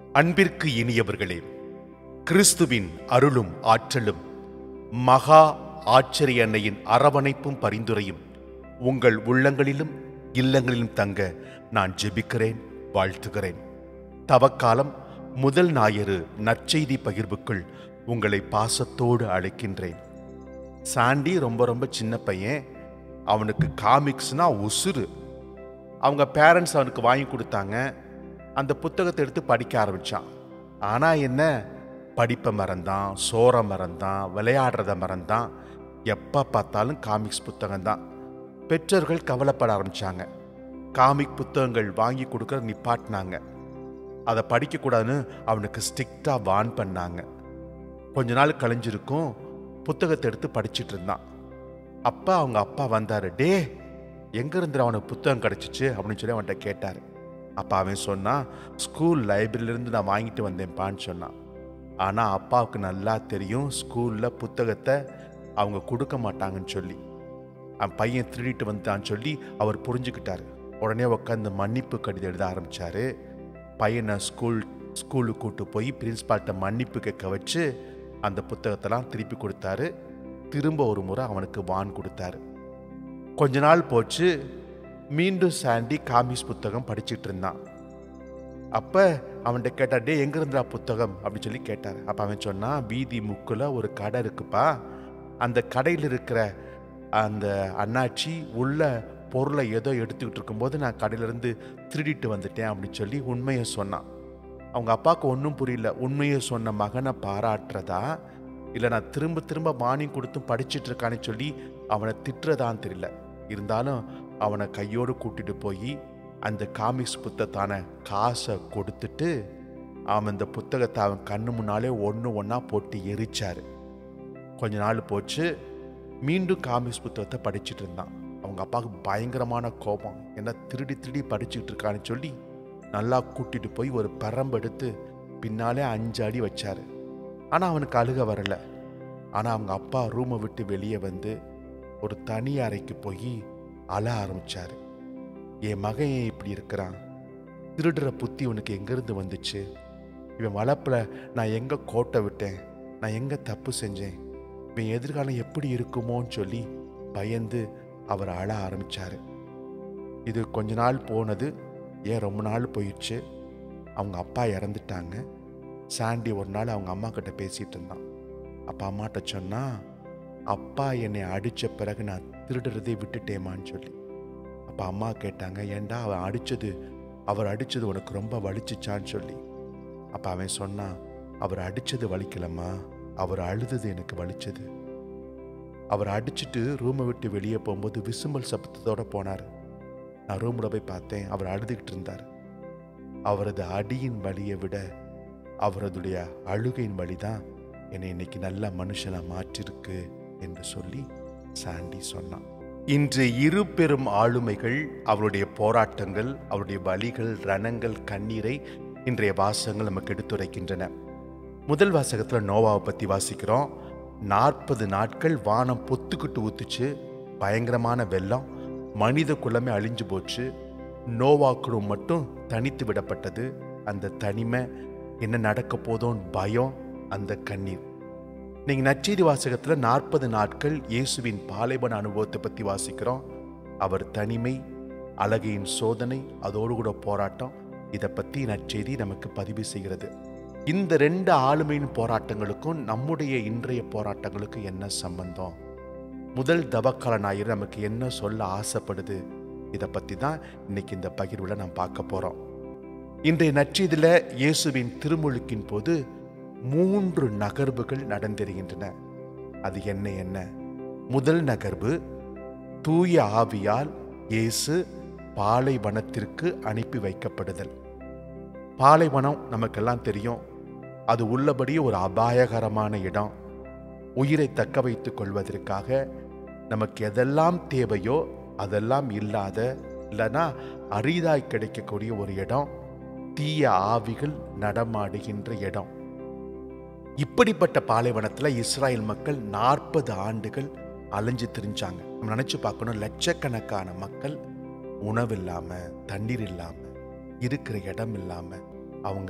அன்பிற்கு இனியவர்களே கிறிஸ்துவின் அருளும் ஆற்றலும் மகா ஆச்சரிய அன்னையின் அரவணைப்பும் பரிந்துரையும் உங்கள் உள்ளங்களிலும் இல்லங்களிலும் தங்க நான் ஜெபிக்கிறேன் வாழ்த்துகிறேன் தவக்காலம் முதல் ஞாயிறு நற்செய்தி பகிர்வுக்குள் உங்களை பாசத்தோடு அழைக்கின்றேன் சாண்டி ரொம்ப ரொம்ப சின்ன பையன் அவனுக்கு காமிக்ஸ்னா உசுறு அவங்க பேரண்ட்ஸ் அவனுக்கு வாங்கி கொடுத்தாங்க அந்த புத்தகத்தை எடுத்து படிக்க ஆரம்பிச்சான் ஆனா என்ன படிப்பை மறந்தான் சோற மறந்தான் விளையாடுறத மறந்தான் எப்போ பார்த்தாலும் காமிக்ஸ் புத்தகம் தான் பெற்றோர்கள் கவலைப்பட ஆரம்பிச்சாங்க காமிக் புத்தகங்கள் வாங்கி கொடுக்கற நிப்பாட்டினாங்க அதை படிக்கக்கூடாதுன்னு அவனுக்கு ஸ்ட்ரிக்டாக வான் பண்ணாங்க கொஞ்ச நாள் கழிஞ்சிருக்கும் புத்தகத்தை எடுத்து படிச்சிட்டு இருந்தான் அப்பா அவங்க அப்பா வந்தாரு டே எங்க இருந்து அவனுக்கு புத்தகம் கிடைச்சிச்சு அப்படின்னு சொல்லி அவன்கிட்ட கேட்டாரு அப்பா அவன் சொன்னான் ஸ்கூல் லைப்ரரியிலேருந்து நான் வாங்கிட்டு வந்தேன்ப்பான்னு சொன்னான் ஆனால் அப்பாவுக்கு நல்லா தெரியும் ஸ்கூலில் புத்தகத்தை அவங்க கொடுக்க மாட்டாங்கன்னு சொல்லி அவன் பையன் திருடிட்டு வந்தான்னு சொல்லி அவர் புரிஞ்சுக்கிட்டாரு உடனே உட்காந்து மன்னிப்பு கடிதம் எழுத ஆரம்பிச்சாரு பையனை ஸ்கூல் ஸ்கூலுக்கு கூட்டு போய் பிரின்ஸ்பால்கிட்ட மன்னிப்பு கேட்க வச்சு அந்த புத்தகத்தெல்லாம் திருப்பி கொடுத்தாரு திரும்ப ஒரு முறை அவனுக்கு வான் கொடுத்தாரு கொஞ்ச நாள் போச்சு மீண்டும் சாண்டி காமிக்ஸ் புத்தகம் படிச்சிட்டு இருந்தான் அப்ப அவன்கிட்ட கேட்டா டே எங்க இருந்தா புத்தகம் அப்படின்னு சொல்லி கேட்டார் அப்ப அவன் சொன்னான் வீதி முக்குல ஒரு கடை இருக்குப்பா அந்த கடையில் இருக்கிற அந்த அண்ணாச்சி உள்ள பொருளை ஏதோ எடுத்துக்கிட்டு இருக்கும்போது நான் கடையிலேருந்து திருடிட்டு வந்துட்டேன் அப்படின்னு சொல்லி உண்மையை சொன்னான் அவங்க அப்பாவுக்கு ஒன்றும் புரியல உண்மையை சொன்ன மகனை பாராட்டுறதா இல்லை நான் திரும்ப திரும்ப வார்னிங் கொடுத்தும் படிச்சிட்டு இருக்கான்னு சொல்லி அவனை திட்டுறதான்னு தெரியல இருந்தாலும் அவனை கையோடு கூட்டிட்டு போய் அந்த காமிக்ஸ் புத்தகத்தான காசை கொடுத்துட்டு அவன் இந்த புத்தகத்தை அவன் கண்ணு முன்னாலே ஒன்று ஒன்றா போட்டு எரிச்சாரு கொஞ்ச நாள் போச்சு மீண்டும் காமிக்ஸ் புத்தகத்தை படிச்சிட்டு இருந்தான் அவங்க அப்பாவுக்கு பயங்கரமான கோபம் என்ன திருடி திருடி படிச்சுட்டு இருக்கான்னு சொல்லி நல்லா கூட்டிட்டு போய் ஒரு பரம்பு எடுத்து பின்னாலே அஞ்சு அடி வச்சாரு ஆனால் அவனுக்கு அழுக வரல ஆனால் அவங்க அப்பா ரூமை விட்டு வெளியே வந்து ஒரு தனி அறைக்கு போய் அழ ஆரம்பிச்சாரு என் மகன் ஏன் இப்படி இருக்கிறான் திருடுற புத்தி உனக்கு எங்கேருந்து வந்துச்சு இவன் வளர்ப்பில் நான் எங்கே கோட்டை விட்டேன் நான் எங்கே தப்பு செஞ்சேன் இவன் எதிர்காலம் எப்படி இருக்குமோன்னு சொல்லி பயந்து அவர் அழ ஆரம்பிச்சாரு இது கொஞ்ச நாள் போனது ஏன் ரொம்ப நாள் போயிடுச்சு அவங்க அப்பா இறந்துட்டாங்க சாண்டி ஒரு நாள் அவங்க அம்மா கிட்ட பேசிட்டு இருந்தான் அப்பா அம்மாட்ட சொன்னா அப்பா என்னை அடித்த பிறகு நான் திருடுறதே விட்டுட்டேமான்னு சொல்லி அப்போ அம்மா கேட்டாங்க ஏன்டா அவன் அடித்தது அவர் அடித்தது உனக்கு ரொம்ப வலிச்சுச்சான்னு சொல்லி அப்போ அவன் சொன்னான் அவர் அடித்தது வலிக்கலம்மா அவர் அழுதது எனக்கு வலிச்சது அவர் அடிச்சிட்டு ரூமை விட்டு வெளியே போகும்போது விசும்பல் சப்தத்தோட போனார் நான் ரூமில் போய் பார்த்தேன் அவர் அழுதுகிட்டு இருந்தார் அவரது அடியின் வலியை விட அவரதுடைய அழுகையின் வழி தான் என்னை இன்னைக்கு நல்ல மனுஷனா மாற்றிருக்கு என்று சொல்லி சாண்டி சொன்னான் இன்று இரு பெரும் ஆளுமைகள் அவருடைய போராட்டங்கள் அவருடைய வலிகள் ரணங்கள் கண்ணீரை இன்றைய வாசகங்கள் நமக்கு எடுத்துரைக்கின்றன முதல் வாசகத்தில் நோவாவை பற்றி வாசிக்கிறோம் நாற்பது நாட்கள் வானம் பொத்துக்கிட்டு ஊத்துச்சு பயங்கரமான வெள்ளம் மனித குலமே அழிஞ்சு போச்சு நோவா குழும் மட்டும் தனித்து விடப்பட்டது அந்த தனிமை என்ன நடக்க போதோன்னு பயம் அந்த கண்ணீர் நீங்க நச்செய்தி வாசகத்துல நாற்பது நாட்கள் இயேசுவின் பாலைவன அனுபவத்தை பத்தி வாசிக்கிறோம் அவர் தனிமை அழகையின் சோதனை அதோடு கூட போராட்டம் இதை பத்தி நற்செய்தி நமக்கு பதிவு செய்கிறது இந்த ரெண்டு ஆளுமையின் போராட்டங்களுக்கும் நம்முடைய இன்றைய போராட்டங்களுக்கும் என்ன சம்பந்தம் முதல் தவக்கால ஞாயிறு நமக்கு என்ன சொல்ல ஆசைப்படுது இதை பத்தி தான் இன்னைக்கு இந்த பகிர்வில் நாம் பார்க்க போறோம் இன்றைய நற்செய்தியில இயேசுவின் திருமுழுக்கின் போது மூன்று நகர்வுகள் நடந்திருக்கின்றன அது என்ன என்ன முதல் நகர்வு தூய ஆவியால் இயேசு பாலைவனத்திற்கு அனுப்பி வைக்கப்படுதல் பாலைவனம் நமக்கெல்லாம் தெரியும் அது உள்ளபடியே ஒரு அபாயகரமான இடம் உயிரை தக்க வைத்துக் கொள்வதற்காக நமக்கு எதெல்லாம் தேவையோ அதெல்லாம் இல்லாத இல்லைன்னா அரிதாய் கிடைக்கக்கூடிய ஒரு இடம் தீய ஆவிகள் நடமாடுகின்ற இடம் இப்படிப்பட்ட பாலைவனத்தில் இஸ்ராயல் மக்கள் நாற்பது ஆண்டுகள் அலைஞ்சு திரிஞ்சாங்க நம்ம நினைச்சு பார்க்கணும் லட்சக்கணக்கான மக்கள் உணவு இல்லாம தண்ணீர் இல்லாம இருக்கிற இடம் இல்லாம அவங்க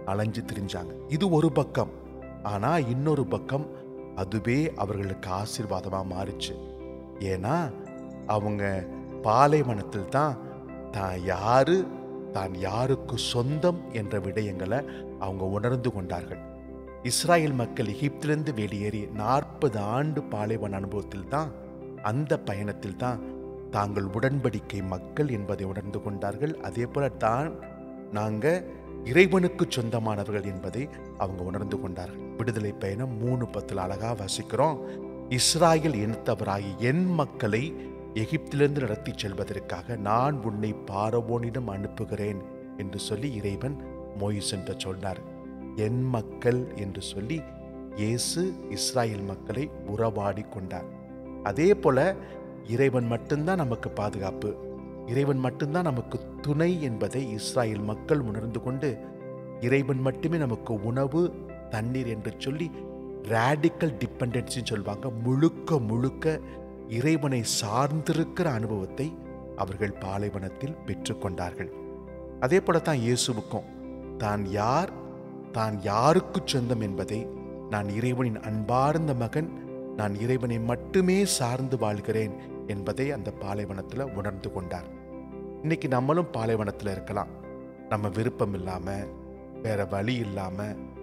அலைஞ்சு திரிஞ்சாங்க இது ஒரு பக்கம் ஆனா இன்னொரு பக்கம் அதுவே அவர்களுக்கு ஆசீர்வாதமா மாறுச்சு ஏன்னா அவங்க பாலைவனத்தில் தான் தான் யாரு தான் யாருக்கு சொந்தம் என்ற விடயங்களை அவங்க உணர்ந்து கொண்டார்கள் இஸ்ராயேல் மக்கள் எகிப்திலிருந்து வெளியேறி நாற்பது ஆண்டு பாலைவன அனுபவத்தில் தான் அந்த பயணத்தில் தான் தாங்கள் உடன்படிக்கை மக்கள் என்பதை உணர்ந்து கொண்டார்கள் அதே போல தான் நாங்க இறைவனுக்கு சொந்தமானவர்கள் என்பதை அவங்க உணர்ந்து கொண்டார்கள் விடுதலை பயணம் மூணு பத்தில் அழகா வசிக்கிறோம் இஸ்ராயேல் இனத்தவராகி என் மக்களை எகிப்திலிருந்து நடத்தி செல்வதற்காக நான் உன்னை பாரவோனிடம் அனுப்புகிறேன் என்று சொல்லி இறைவன் மோயிசென்ற சொன்னார் என் மக்கள் என்று சொல்லி இயேசு இஸ்ராயேல் மக்களை உறவாடி கொண்டார் அதே போல இறைவன் மட்டும்தான் நமக்கு பாதுகாப்பு இறைவன் மட்டும்தான் நமக்கு துணை என்பதை இஸ்ராயேல் மக்கள் உணர்ந்து கொண்டு இறைவன் மட்டுமே நமக்கு உணவு தண்ணீர் என்று சொல்லி ரேடிக்கல் டிபெண்டன்சின்னு சொல்லுவாங்க முழுக்க முழுக்க இறைவனை சார்ந்திருக்கிற அனுபவத்தை அவர்கள் பாலைவனத்தில் பெற்றுக்கொண்டார்கள் அதே போல தான் இயேசுவுக்கும் தான் யார் தான் யாருக்கு சொந்தம் என்பதை நான் இறைவனின் அன்பார்ந்த மகன் நான் இறைவனை மட்டுமே சார்ந்து வாழ்கிறேன் என்பதை அந்த பாலைவனத்தில் உணர்ந்து கொண்டார் இன்னைக்கு நம்மளும் பாலைவனத்தில் இருக்கலாம் நம்ம விருப்பம் இல்லாம வேற வழி இல்லாம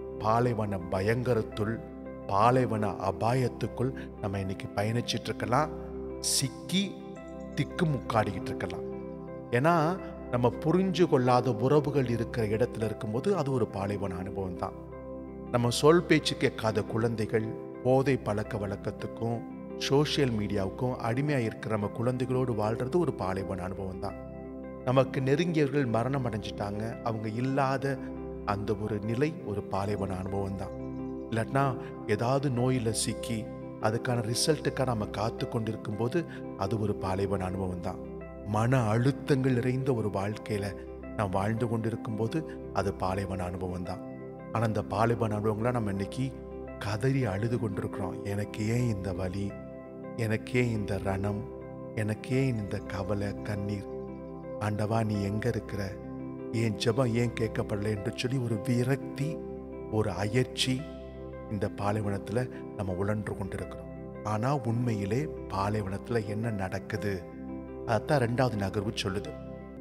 பாலைவன பயங்கரத்துள் பாலைவன அபாயத்துக்குள் நம்ம இன்னைக்கு பயணிச்சிட்டு இருக்கலாம் சிக்கி திக்கு முக்காடிக்கிட்டு இருக்கலாம் ஏன்னா நம்ம புரிஞ்சு கொள்ளாத உறவுகள் இருக்கிற இடத்துல இருக்கும்போது அது ஒரு பாலைவன அனுபவம் தான் நம்ம சொல் பேச்சு கேட்காத குழந்தைகள் போதை பழக்க வழக்கத்துக்கும் சோஷியல் மீடியாவுக்கும் அடிமையாக இருக்கிற நம்ம குழந்தைகளோடு வாழ்றது ஒரு பாலைவன அனுபவம் தான் நமக்கு நெருங்கியவர்கள் மரணம் அடைஞ்சிட்டாங்க அவங்க இல்லாத அந்த ஒரு நிலை ஒரு பாலைவன அனுபவம் தான் இல்லாட்டினா ஏதாவது நோயில் சிக்கி அதுக்கான ரிசல்ட்டுக்காக நம்ம காத்து கொண்டிருக்கும் போது அது ஒரு பாலைவன அனுபவம் தான் மன அழுத்தங்கள் நிறைந்த ஒரு வாழ்க்கையில நாம் வாழ்ந்து கொண்டிருக்கும் போது அது பாலைவன அனுபவம் தான் ஆனால் அந்த பாலைவன அனுபவங்களை நம்ம இன்னைக்கு கதறி அழுது கொண்டிருக்கிறோம் எனக்கு ஏன் இந்த வலி எனக்கு ஏன் இந்த ரணம் எனக்கு ஏன் இந்த கவலை கண்ணீர் ஆண்டவா நீ எங்க இருக்கிற ஏன் ஜெபம் ஏன் கேட்கப்படல என்று சொல்லி ஒரு விரக்தி ஒரு அயற்சி இந்த பாலைவனத்துல நம்ம உழன்று கொண்டிருக்கிறோம் ஆனா உண்மையிலே பாலைவனத்துல என்ன நடக்குது அதான் ரெண்டாவது நகர்வு சொல்லுது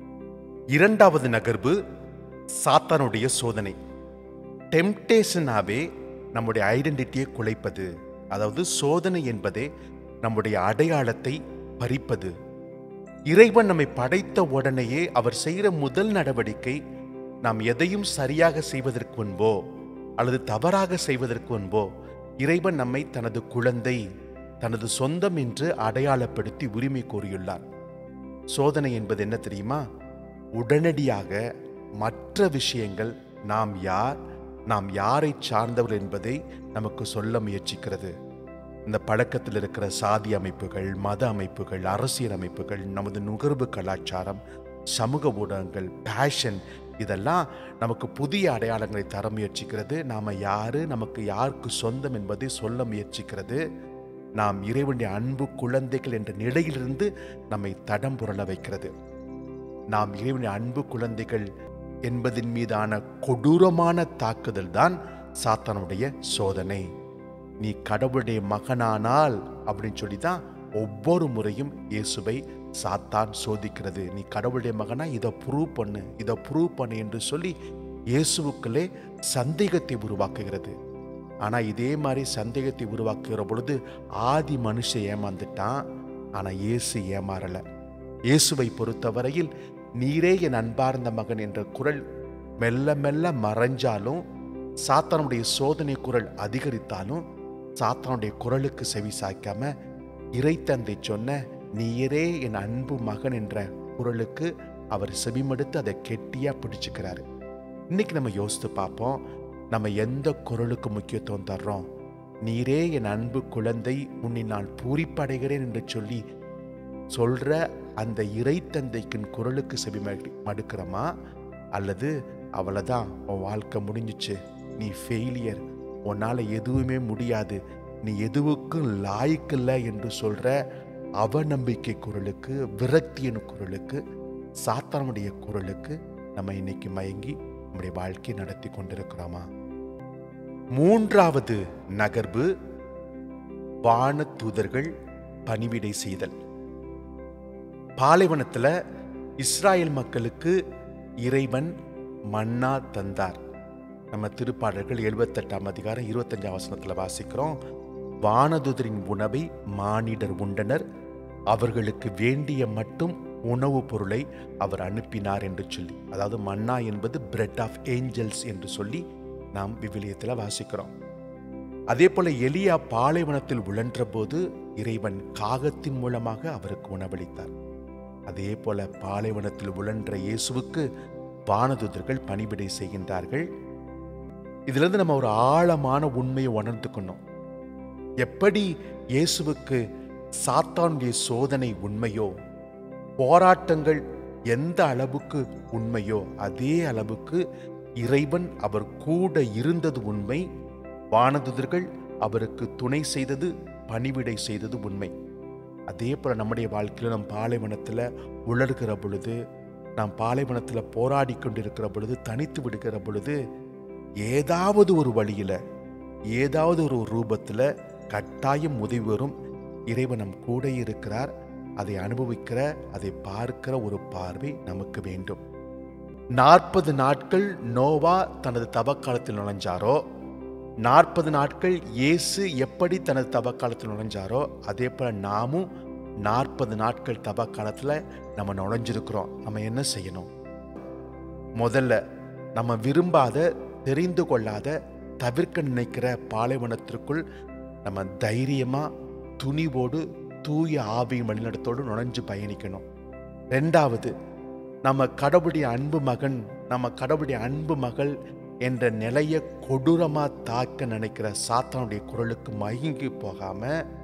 இரண்டாவது நகர்வு சாத்தானுடைய சோதனை டெம்டேஷனாவே நம்முடைய ஐடென்டிட்டியை குலைப்பது அதாவது சோதனை என்பதே நம்முடைய அடையாளத்தை பறிப்பது இறைவன் நம்மை படைத்த உடனேயே அவர் செய்கிற முதல் நடவடிக்கை நாம் எதையும் சரியாக செய்வதற்கு முன்போ அல்லது தவறாக செய்வதற்கு முன்போ இறைவன் நம்மை தனது குழந்தை தனது சொந்தம் என்று அடையாளப்படுத்தி உரிமை கோரியுள்ளார் சோதனை என்பது என்ன தெரியுமா உடனடியாக மற்ற விஷயங்கள் நாம் யார் நாம் யாரை சார்ந்தவர்கள் என்பதை நமக்கு சொல்ல முயற்சிக்கிறது இந்த பழக்கத்தில் இருக்கிற சாதி அமைப்புகள் மத அமைப்புகள் அரசியல் அமைப்புகள் நமது நுகர்வு கலாச்சாரம் சமூக ஊடகங்கள் பேஷன் இதெல்லாம் நமக்கு புதிய அடையாளங்களை தர முயற்சிக்கிறது நாம யாரு நமக்கு யாருக்கு சொந்தம் என்பதை சொல்ல முயற்சிக்கிறது நாம் இறைவனுடைய அன்பு குழந்தைகள் என்ற நிலையிலிருந்து நம்மை தடம் புரள வைக்கிறது நாம் இறைவனுடைய அன்பு குழந்தைகள் என்பதின் மீதான கொடூரமான தாக்குதல் தான் சாத்தானுடைய சோதனை நீ கடவுளுடைய மகனானால் அப்படின்னு சொல்லி தான் ஒவ்வொரு முறையும் இயேசுவை சாத்தான் சோதிக்கிறது நீ கடவுளுடைய மகனா இதை ப்ரூவ் பண்ணு இதை ப்ரூவ் பண்ணு என்று சொல்லி இயேசுவுக்குள்ளே சந்தேகத்தை உருவாக்குகிறது ஆனா இதே மாதிரி சந்தேகத்தை உருவாக்குகிற பொழுது ஆதி மனுஷன் ஏமாந்துட்டான் ஆனா இயேசு ஏமாறல இயேசுவை பொறுத்தவரையில் நீரே என் அன்பார்ந்த மகன் என்ற குரல் மெல்ல மெல்ல மறைஞ்சாலும் சாத்தானுடைய சோதனை குரல் அதிகரித்தாலும் சாத்தானுடைய குரலுக்கு செவி சாய்க்காம இறைத்தந்தை சொன்ன நீரே என் அன்பு மகன் என்ற குரலுக்கு அவர் செவிமடுத்து அதை கெட்டியா பிடிச்சுக்கிறாரு இன்னைக்கு நம்ம யோசித்து பார்ப்போம் நம்ம எந்த குரலுக்கு முக்கியத்துவம் தர்றோம் நீரே என் அன்பு குழந்தை உன்னை நான் பூரிப்படைகிறேன் என்று சொல்லி சொல்ற அந்த இறைத்தந்தைக்கின் குரலுக்கு செவி மடு- மடுக்கிறோமா அல்லது அவ்வளவுதான் உன் வாழ்க்கை முடிஞ்சிச்சு நீ ஃபெயிலியர் உன்னால எதுவுமே முடியாது நீ எதுவுக்கும் லாய்க்கில்ல என்று சொல்ற அவநம்பிக்கை குரலுக்கு விரக்தியின் குரலுக்கு சாத்தானுடைய குரலுக்கு நம்ம இன்னைக்கு மயங்கி நம்முடைய வாழ்க்கையை நடத்தி கொண்டிருக்கிறோமா மூன்றாவது நகர்வு வான தூதர்கள் பணிவிடை செய்தல் பாலைவனத்துல இஸ்ராயேல் மக்களுக்கு இறைவன் மன்னா தந்தார் நம்ம திருப்பாடல்கள் எழுபத்தெட்டாம் அதிகாரம் இருபத்தஞ்சாம் வசனத்துல வாசிக்கிறோம் வானதுதரின் உணவை மானிடர் உண்டனர் அவர்களுக்கு வேண்டிய மட்டும் உணவுப் பொருளை அவர் அனுப்பினார் என்று சொல்லி அதாவது மன்னா என்பது பிரெட் ஆஃப் ஏஞ்சல்ஸ் என்று சொல்லி நாம் விவிலியத்தில் வாசிக்கிறோம் அதே போல எலியா பாலைவனத்தில் உழன்ற போது இறைவன் காகத்தின் மூலமாக அவருக்கு உணவளித்தார் அதே போல பாலைவனத்தில் உழன்ற இயேசுவுக்கு வானதுதர்கள் பணிவிடை செய்கின்றார்கள் இதிலிருந்து நம்ம ஒரு ஆழமான உண்மையை உணர்ந்துக்கணும் எப்படி இயேசுவுக்கு சாத்தானுடைய சோதனை உண்மையோ போராட்டங்கள் எந்த அளவுக்கு உண்மையோ அதே அளவுக்கு இறைவன் அவர் கூட இருந்தது உண்மை வானதுதர்கள் அவருக்கு துணை செய்தது பணிவிடை செய்தது உண்மை அதே போல நம்முடைய வாழ்க்கையில் நம் பாலைவனத்தில் உலர்கிற பொழுது நாம் பாலைவனத்தில் போராடி கொண்டிருக்கிற பொழுது தனித்து விடுகிற பொழுது ஏதாவது ஒரு வழியில ஏதாவது ஒரு ரூபத்தில் கட்டாயம் உதவி வரும் இறைவன் நம் கூட இருக்கிறார் அதை அனுபவிக்கிற அதை பார்க்கிற ஒரு பார்வை நமக்கு வேண்டும் நாற்பது நாட்கள் நோவா தனது தவக்காலத்தில் நுழைஞ்சாரோ நாற்பது நாட்கள் இயேசு எப்படி தனது தவக்காலத்தில் நுழைஞ்சாரோ அதே போல நாமும் நாற்பது நாட்கள் தவக்காலத்தில் நம்ம நுழைஞ்சிருக்கிறோம் நம்ம என்ன செய்யணும் முதல்ல நம்ம விரும்பாத தெரிந்து கொள்ளாத தவிர்க்க நினைக்கிற பாலைவனத்திற்குள் நம்ம தைரியமா துணிவோடு தூய ஆவியின் வழிநடத்தோடு நுழைஞ்சு பயணிக்கணும் ரெண்டாவது நம்ம கடவுளுடைய அன்பு மகன் நம்ம கடவுளுடைய அன்பு மகள் என்ற நிலையை கொடூரமா தாக்க நினைக்கிற சாத்தானுடைய குரலுக்கு மயங்கி போகாம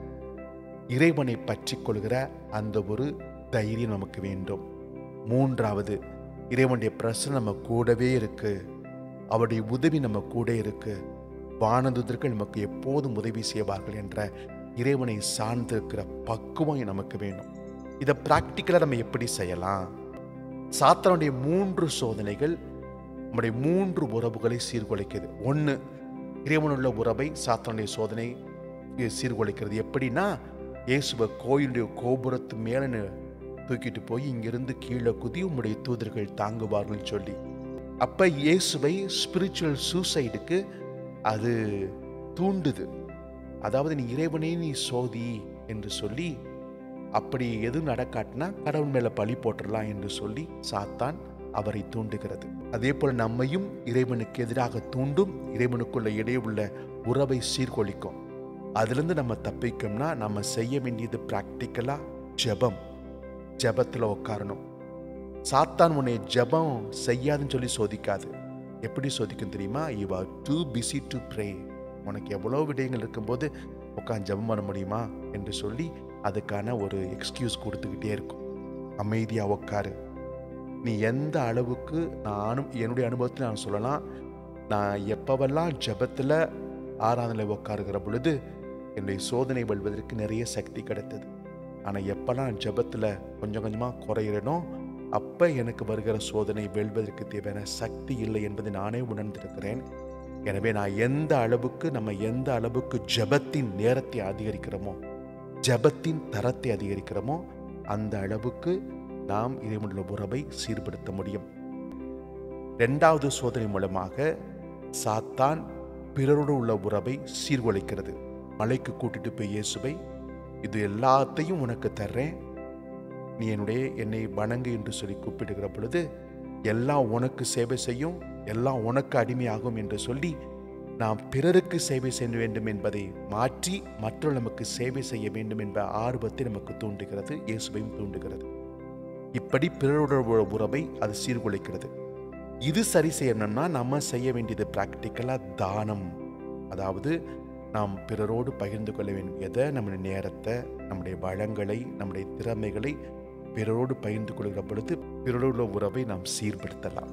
இறைவனை பற்றி கொள்கிற அந்த ஒரு தைரியம் நமக்கு வேண்டும் மூன்றாவது இறைவனுடைய பிரசனம் நம்ம கூடவே இருக்கு அவருடைய உதவி நம்ம கூட இருக்கு வானதுதர்கள் நமக்கு எப்போதும் உதவி செய்வார்கள் என்ற இறைவனை சார்ந்திருக்கிற பக்குவம் நமக்கு வேணும் இதை ப்ராக்டிக்கலாக நம்ம எப்படி செய்யலாம் சாத்தானுடைய மூன்று சோதனைகள் நம்முடைய மூன்று உறவுகளை சீர்குலைக்குது ஒன்று இறைவனுள்ள உறவை சாத்தானுடைய சோதனை சீர்குலைக்கிறது எப்படின்னா இயேசுவை கோயிலுடைய கோபுரத்து மேலே தூக்கிட்டு போய் இங்கிருந்து கீழே குதி உம்முடைய தூதர்கள் தாங்குவார்கள் சொல்லி அப்ப இயேசுவை ஸ்பிரிச்சுவல் சூசைடுக்கு அது தூண்டுது அதாவது நீ இறைவனே நீ சோதி என்று சொல்லி அப்படி எதுவும் நடக்காட்டினா கடவுள் மேல பழி போட்டுடலாம் என்று சொல்லி சாத்தான் அவரை தூண்டுகிறது அதே போல நம்மையும் இறைவனுக்கு எதிராக தூண்டும் இறைவனுக்குள்ள இடையே உள்ள உறவை சீர்குலைக்கும் அதிலிருந்து நம்ம தப்பிக்கோம்னா நம்ம செய்ய வேண்டியது பிராக்டிக்கலா ஜெபம் ஜெபத்துல உட்காரணும் சாத்தான் உன்னை ஜெபம் செய்யாதுன்னு சொல்லி சோதிக்காது எப்படி சோதிக்கும் தெரியுமா you are too busy to pray உனக்கு எவ்வளோ விடயங்கள் இருக்கும்போது உட்காந்து ஜெபம் பண்ண முடியுமா என்று சொல்லி அதுக்கான ஒரு எக்ஸ்கியூஸ் கொடுத்துக்கிட்டே இருக்கும் அமைதியாக உட்காரு நீ எந்த அளவுக்கு நானும் என்னுடைய அனுபவத்தில் நான் சொல்லலாம் நான் எப்பவெல்லாம் ஜெபத்தில் ஆராதனை உட்காருகிற பொழுது என்னுடைய சோதனை வெல்வதற்கு நிறைய சக்தி கிடைத்தது ஆனால் எப்போல்லாம் ஜெபத்தில் கொஞ்சம் கொஞ்சமாக குறையிறனோ அப்போ எனக்கு வருகிற சோதனை வெல்வதற்கு தேவையான சக்தி இல்லை என்பதை நானே உணர்ந்திருக்கிறேன் எனவே நான் எந்த அளவுக்கு நம்ம எந்த அளவுக்கு ஜெபத்தின் நேரத்தை அதிகரிக்கிறோமோ ஜெபத்தின் தரத்தை அதிகரிக்கிறோமோ அந்த அளவுக்கு நாம் இறைவனுள்ள உறவை சீர்படுத்த முடியும் இரண்டாவது சோதனை மூலமாக சாத்தான் பிறரோடு உள்ள உறவை சீர்குலைக்கிறது மலைக்கு கூட்டிட்டு போய் இயேசுவை இது எல்லாத்தையும் உனக்கு தர்றேன் நீ என்னுடைய என்னை வணங்கு என்று சொல்லி கூப்பிடுகிற பொழுது எல்லாம் உனக்கு சேவை செய்யும் எல்லாம் உனக்கு அடிமையாகும் என்று சொல்லி நாம் பிறருக்கு சேவை செய்ய வேண்டும் என்பதை மாற்றி மற்றவர்கள் நமக்கு சேவை செய்ய வேண்டும் என்ற ஆர்வத்தை நமக்கு தூண்டுகிறது இயேசுவையும் தூண்டுகிறது இப்படி பிறரோட உற- உறவை அது சீர்குலைக்கிறது இது சரி செய்யணும்னா நம்ம செய்ய வேண்டியது பிராக்டிக்கலா தானம் அதாவது நாம் பிறரோடு பகிர்ந்து கொள்ள வேண்டியதை நம்முடைய நேரத்தை நம்முடைய வளங்களை நம்முடைய திறமைகளை பிறரோடு பகிர்ந்து கொள்கிற பொழுது பிறரோட உறவை நாம் சீர்படுத்தலாம்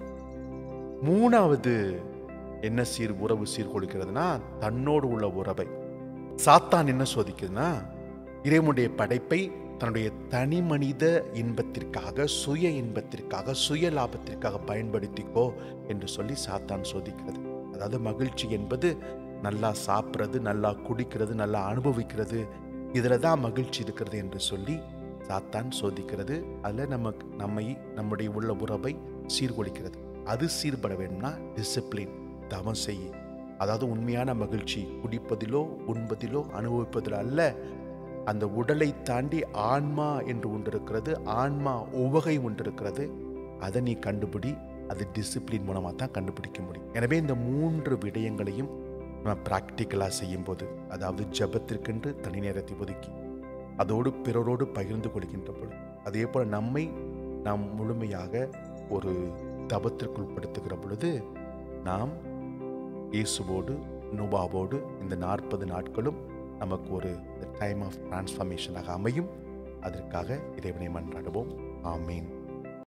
மூணாவது என்ன சீர் உறவு சீர்குலைக்கிறதுனா தன்னோடு உள்ள உறவை சாத்தான் என்ன சோதிக்குதுன்னா இறைவனுடைய படைப்பை தன்னுடைய தனி மனித இன்பத்திற்காக சுய இன்பத்திற்காக சுய லாபத்திற்காக பயன்படுத்திக்கோ என்று சொல்லி சாத்தான் சோதிக்கிறது அதாவது மகிழ்ச்சி என்பது நல்லா சாப்பிட்றது நல்லா குடிக்கிறது நல்லா அனுபவிக்கிறது இதில் தான் மகிழ்ச்சி இருக்கிறது என்று சொல்லி சாத்தான் சோதிக்கிறது அதில் நமக்கு நம்மை நம்முடைய உள்ள உறவை சீர்குலைக்கிறது அது சீர்பட வேணும்னா டிசிப்ளின் தவம் செய்ய அதாவது உண்மையான மகிழ்ச்சி குடிப்பதிலோ உண்பதிலோ அனுபவிப்பதிலோ அல்ல அந்த உடலை தாண்டி ஆன்மா என்று ஒன்று இருக்கிறது ஆன்மா உவகை ஒன்று இருக்கிறது அதை நீ கண்டுபிடி அது டிசிப்ளின் மூலமாக தான் கண்டுபிடிக்க முடியும் எனவே இந்த மூன்று விடயங்களையும் நம்ம ப்ராக்டிக்கலாக செய்யும்போது அதாவது ஜபத்திற்கென்று தனி நேரத்தை ஒதுக்கி அதோடு பிறரோடு பகிர்ந்து கொள்கின்ற பொழுது அதே போல் நம்மை நாம் முழுமையாக ஒரு தபத்திற்குள் படுத்துகிற பொழுது நாம் இயேசுவோடு நோபாவோடு இந்த நாற்பது நாட்களும் நமக்கு ஒரு டைம் ஆஃப் டிரான்ஸ்ஃபர்மேஷனாக அமையும் அதற்காக இறைவனை மன்றாடுவோம் ஆமீன்